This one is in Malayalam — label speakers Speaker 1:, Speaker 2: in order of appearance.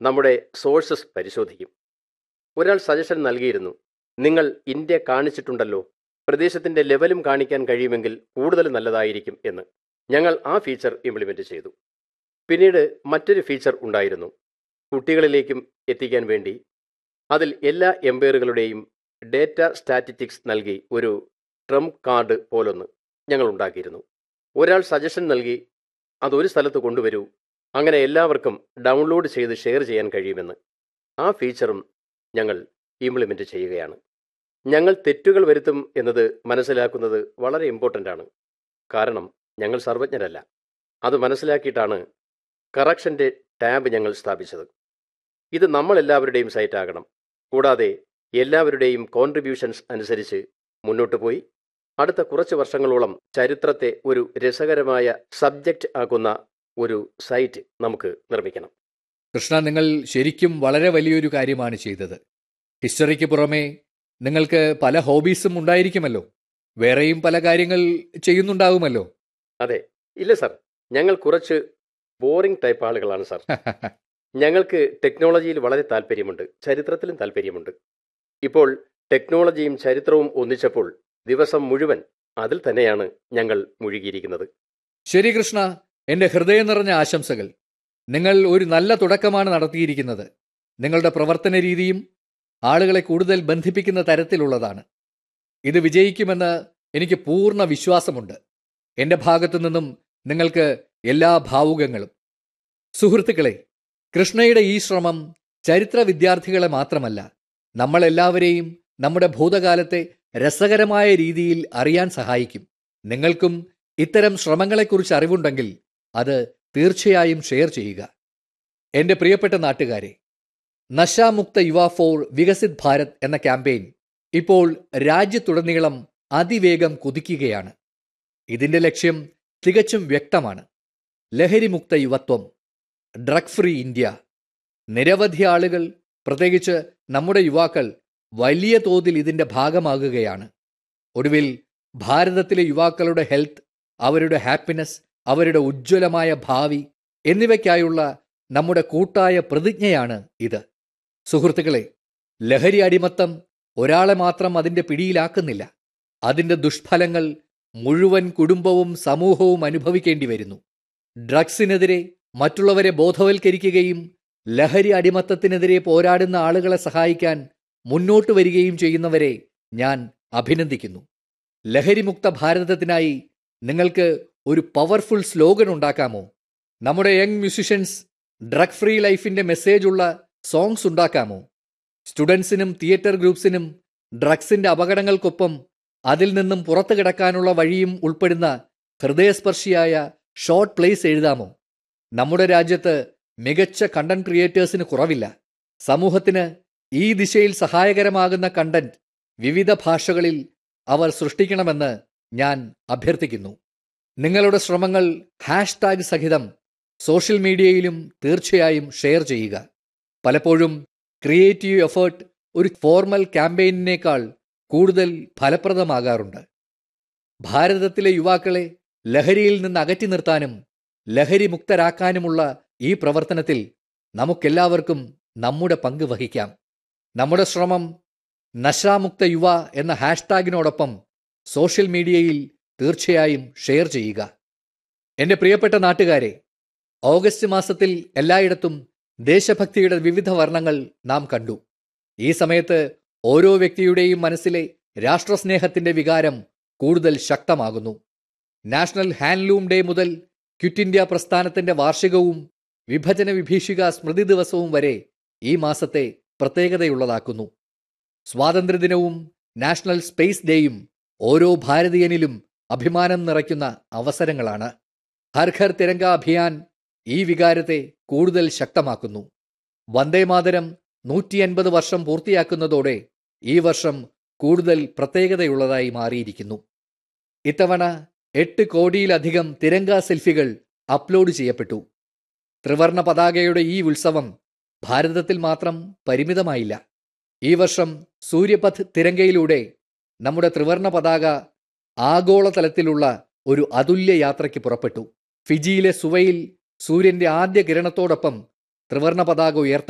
Speaker 1: നമ്മുടെ സോഴ്സസ് പരിശോധിക്കും ഒരാൾ സജഷൻ നൽകിയിരുന്നു നിങ്ങൾ ഇന്ത്യ കാണിച്ചിട്ടുണ്ടല്ലോ പ്രദേശത്തിന്റെ ലെവലും കാണിക്കാൻ കഴിയുമെങ്കിൽ കൂടുതൽ നല്ലതായിരിക്കും എന്ന് ഞങ്ങൾ ആ ഫീച്ചർ ഇംപ്ലിമെന്റ് ചെയ്തു പിന്നീട് മറ്റൊരു ഫീച്ചർ ഉണ്ടായിരുന്നു കുട്ടികളിലേക്കും എത്തിക്കാൻ വേണ്ടി അതിൽ എല്ലാ എംപയറുകളുടെയും ഡേറ്റ സ്റ്റാറ്റിറ്റിക്സ് നൽകി ഒരു ട്രംപ് കാർഡ് പോലൊന്ന് ഞങ്ങൾ ഉണ്ടാക്കിയിരുന്നു ഒരാൾ സജഷൻ നൽകി അതൊരു സ്ഥലത്ത് കൊണ്ടുവരൂ അങ്ങനെ എല്ലാവർക്കും ഡൗൺലോഡ് ചെയ്ത് ഷെയർ ചെയ്യാൻ കഴിയുമെന്ന് ആ ഫീച്ചറും ഞങ്ങൾ ഇംപ്ലിമെൻ്റ് ചെയ്യുകയാണ് ഞങ്ങൾ തെറ്റുകൾ വരുത്തും എന്നത് മനസ്സിലാക്കുന്നത് വളരെ ഇമ്പോർട്ടൻ്റ് ആണ് കാരണം ഞങ്ങൾ സർവജ്ഞരല്ല അത് മനസ്സിലാക്കിയിട്ടാണ് കറക്ഷൻ്റെ ടാബ് ഞങ്ങൾ സ്ഥാപിച്ചത് ഇത് നമ്മളെല്ലാവരുടെയും സൈറ്റ് ആകണം കൂടാതെ എല്ലാവരുടെയും കോൺട്രിബ്യൂഷൻസ് അനുസരിച്ച് മുന്നോട്ട് പോയി അടുത്ത കുറച്ച് വർഷങ്ങളോളം ചരിത്രത്തെ ഒരു രസകരമായ സബ്ജക്റ്റ് ആക്കുന്ന ഒരു സൈറ്റ് നമുക്ക് നിർമ്മിക്കണം
Speaker 2: കൃഷ്ണ നിങ്ങൾ ശരിക്കും വളരെ വലിയൊരു കാര്യമാണ് ചെയ്തത് ഹിസ്റ്ററിക്ക് പുറമേ നിങ്ങൾക്ക് പല ഹോബീസും ഉണ്ടായിരിക്കുമല്ലോ വേറെയും പല കാര്യങ്ങൾ ചെയ്യുന്നുണ്ടാവുമല്ലോ
Speaker 1: അതെ ഇല്ല സർ ഞങ്ങൾ കുറച്ച് ബോറിംഗ് ടൈപ്പ് ആളുകളാണ് സർ ഞങ്ങൾക്ക് ടെക്നോളജിയിൽ വളരെ താല്പര്യമുണ്ട് ചരിത്രത്തിലും താല്പര്യമുണ്ട് ഇപ്പോൾ ടെക്നോളജിയും ചരിത്രവും ഒന്നിച്ചപ്പോൾ ദിവസം മുഴുവൻ അതിൽ തന്നെയാണ് ഞങ്ങൾ മുഴുകിയിരിക്കുന്നത്
Speaker 2: ശരി കൃഷ്ണ എന്റെ ഹൃദയം നിറഞ്ഞ ആശംസകൾ നിങ്ങൾ ഒരു നല്ല തുടക്കമാണ് നടത്തിയിരിക്കുന്നത് നിങ്ങളുടെ പ്രവർത്തന രീതിയും ആളുകളെ കൂടുതൽ ബന്ധിപ്പിക്കുന്ന തരത്തിലുള്ളതാണ് ഇത് വിജയിക്കുമെന്ന് എനിക്ക് പൂർണ്ണ വിശ്വാസമുണ്ട് എന്റെ ഭാഗത്തു നിന്നും നിങ്ങൾക്ക് എല്ലാ ഭാവുകങ്ങളും സുഹൃത്തുക്കളെ കൃഷ്ണയുടെ ഈ ശ്രമം ചരിത്ര വിദ്യാർത്ഥികളെ മാത്രമല്ല നമ്മളെല്ലാവരെയും നമ്മുടെ ഭൂതകാലത്തെ രസകരമായ രീതിയിൽ അറിയാൻ സഹായിക്കും നിങ്ങൾക്കും ഇത്തരം ശ്രമങ്ങളെക്കുറിച്ച് അറിവുണ്ടെങ്കിൽ അത് തീർച്ചയായും ഷെയർ ചെയ്യുക എന്റെ പ്രിയപ്പെട്ട നാട്ടുകാരെ നശാമുക്ത യുവ ഫോർ വികസിത് ഭാരത് എന്ന ക്യാമ്പയിൻ ഇപ്പോൾ രാജ്യത്തുടനീളം അതിവേഗം കുതിക്കുകയാണ് ഇതിന്റെ ലക്ഷ്യം തികച്ചും വ്യക്തമാണ് ലഹരിമുക്ത യുവത്വം ഡ്രഗ് ഫ്രീ ഇന്ത്യ നിരവധി ആളുകൾ പ്രത്യേകിച്ച് നമ്മുടെ യുവാക്കൾ വലിയ തോതിൽ ഇതിന്റെ ഭാഗമാകുകയാണ് ഒടുവിൽ ഭാരതത്തിലെ യുവാക്കളുടെ ഹെൽത്ത് അവരുടെ ഹാപ്പിനെസ് അവരുടെ ഉജ്ജ്വലമായ ഭാവി എന്നിവയ്ക്കായുള്ള നമ്മുടെ കൂട്ടായ പ്രതിജ്ഞയാണ് ഇത് സുഹൃത്തുക്കളെ ലഹരി അടിമത്തം ഒരാളെ മാത്രം അതിന്റെ പിടിയിലാക്കുന്നില്ല അതിന്റെ ദുഷ്ഫലങ്ങൾ മുഴുവൻ കുടുംബവും സമൂഹവും അനുഭവിക്കേണ്ടി വരുന്നു ഡ്രഗ്സിനെതിരെ മറ്റുള്ളവരെ ബോധവൽക്കരിക്കുകയും ലഹരി അടിമത്തത്തിനെതിരെ പോരാടുന്ന ആളുകളെ സഹായിക്കാൻ മുന്നോട്ട് വരികയും ചെയ്യുന്നവരെ ഞാൻ അഭിനന്ദിക്കുന്നു ലഹരിമുക്ത ഭാരതത്തിനായി നിങ്ങൾക്ക് ഒരു പവർഫുൾ സ്ലോഗൻ ഉണ്ടാക്കാമോ നമ്മുടെ യങ് മ്യൂസിഷ്യൻസ് ഡ്രഗ് ഫ്രീ ലൈഫിന്റെ മെസ്സേജ് ഉള്ള സോങ്സ് ഉണ്ടാക്കാമോ സ്റ്റുഡൻസിനും തിയേറ്റർ ഗ്രൂപ്പ്സിനും ഡ്രഗ്സിന്റെ അപകടങ്ങൾക്കൊപ്പം അതിൽ നിന്നും പുറത്തു കിടക്കാനുള്ള വഴിയും ഉൾപ്പെടുന്ന ഹൃദയസ്പർശിയായ ഷോർട്ട് പ്ലേസ് എഴുതാമോ നമ്മുടെ രാജ്യത്ത് മികച്ച കണ്ടന്റ് ക്രിയേറ്റേഴ്സിന് കുറവില്ല സമൂഹത്തിന് ഈ ദിശയിൽ സഹായകരമാകുന്ന കണ്ടന്റ് വിവിധ ഭാഷകളിൽ അവർ സൃഷ്ടിക്കണമെന്ന് ഞാൻ അഭ്യർത്ഥിക്കുന്നു നിങ്ങളുടെ ശ്രമങ്ങൾ ഹാഷ്ടാഗ് സഹിതം സോഷ്യൽ മീഡിയയിലും തീർച്ചയായും ഷെയർ ചെയ്യുക പലപ്പോഴും ക്രിയേറ്റീവ് എഫേർട്ട് ഒരു ഫോർമൽ ക്യാമ്പയിനേക്കാൾ കൂടുതൽ ഫലപ്രദമാകാറുണ്ട് ഭാരതത്തിലെ യുവാക്കളെ ലഹരിയിൽ നിന്ന് അകറ്റി നിർത്താനും ലഹരി മുക്തരാക്കാനുമുള്ള ഈ പ്രവർത്തനത്തിൽ നമുക്കെല്ലാവർക്കും നമ്മുടെ പങ്ക് വഹിക്കാം നമ്മുടെ ശ്രമം നശാമുക്ത യുവ എന്ന ഹാഷ്ടാഗിനോടൊപ്പം സോഷ്യൽ മീഡിയയിൽ തീർച്ചയായും ഷെയർ ചെയ്യുക എൻ്റെ പ്രിയപ്പെട്ട നാട്ടുകാരെ ഓഗസ്റ്റ് മാസത്തിൽ എല്ലായിടത്തും ദേശഭക്തിയുടെ വിവിധ വർണ്ണങ്ങൾ നാം കണ്ടു ഈ സമയത്ത് ഓരോ വ്യക്തിയുടെയും മനസ്സിലെ രാഷ്ട്രസ്നേഹത്തിന്റെ വികാരം കൂടുതൽ ശക്തമാകുന്നു നാഷണൽ ഹാൻഡ്ലൂം ഡേ മുതൽ ക്വിറ്റ് ഇന്ത്യ പ്രസ്ഥാനത്തിന്റെ വാർഷികവും വിഭജന വിഭീഷിക സ്മൃതി ദിവസവും വരെ ഈ മാസത്തെ പ്രത്യേകതയുള്ളതാക്കുന്നു സ്വാതന്ത്ര്യദിനവും നാഷണൽ സ്പേസ് ഡേയും ഓരോ ഭാരതീയനിലും അഭിമാനം നിറയ്ക്കുന്ന അവസരങ്ങളാണ് ഹർ ഘർ തിരങ്ക അഭിയാൻ ഈ വികാരത്തെ കൂടുതൽ ശക്തമാക്കുന്നു വന്ദേമാതരം നൂറ്റി അൻപത് വർഷം പൂർത്തിയാക്കുന്നതോടെ ഈ വർഷം കൂടുതൽ പ്രത്യേകതയുള്ളതായി മാറിയിരിക്കുന്നു ഇത്തവണ എട്ട് കോടിയിലധികം തിരങ്ക സെൽഫികൾ അപ്ലോഡ് ചെയ്യപ്പെട്ടു ത്രിവർണ പതാകയുടെ ഈ ഉത്സവം ഭാരതത്തിൽ മാത്രം പരിമിതമായില്ല ഈ വർഷം സൂര്യപഥ് തിരങ്കയിലൂടെ നമ്മുടെ ത്രിവർണ പതാക ആഗോളതലത്തിലുള്ള ഒരു അതുല്യ യാത്രയ്ക്ക് പുറപ്പെട്ടു ഫിജിയിലെ സുവയിൽ സൂര്യന്റെ ആദ്യ കിരണത്തോടൊപ്പം ത്രിവർണ പതാക ഉയർത്ത